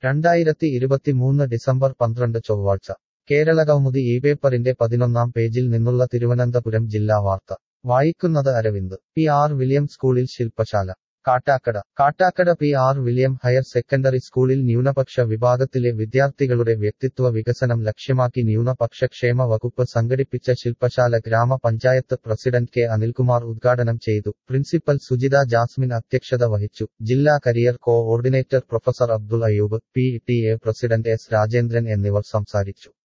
രണ്ടായിരത്തി ഇരുപത്തിമൂന്ന് ഡിസംബർ പന്ത്രണ്ട് ചൊവ്വാഴ്ച കേരളകൗമുദി ഈ പേപ്പറിന്റെ പതിനൊന്നാം പേജിൽ നിന്നുള്ള തിരുവനന്തപുരം ജില്ലാ വാർത്ത വായിക്കുന്നത് അരവിന്ദ് പി ആർ വില്യം സ്കൂളിൽ ശില്പശാല Kattakada Kattakada P R William higher secondary സ്കൂളിൽ ന്യൂനപക്ഷ വിഭാഗത്തിലെ വിദ്യാർത്ഥികളുടെ വ്യക്തിത്വ വികസനം ലക്ഷ്യമാക്കി ന്യൂനപക്ഷ ക്ഷേമ വകുപ്പ് സംഘടിപ്പിച്ച ശില്പശാല ഗ്രാമപഞ്ചായത്ത് പ്രസിഡന്റ് കെ അനിൽകുമാർ ഉദ്ഘാടനം ചെയ്തു പ്രിൻസിപ്പൽ സുജിത ജാസ്മിൻ അധ്യക്ഷത വഹിച്ചു ജില്ലാ career coordinator professor Abdul Ayub P T A president S Rajendran എന്നിവർ സംസാരിച്ചു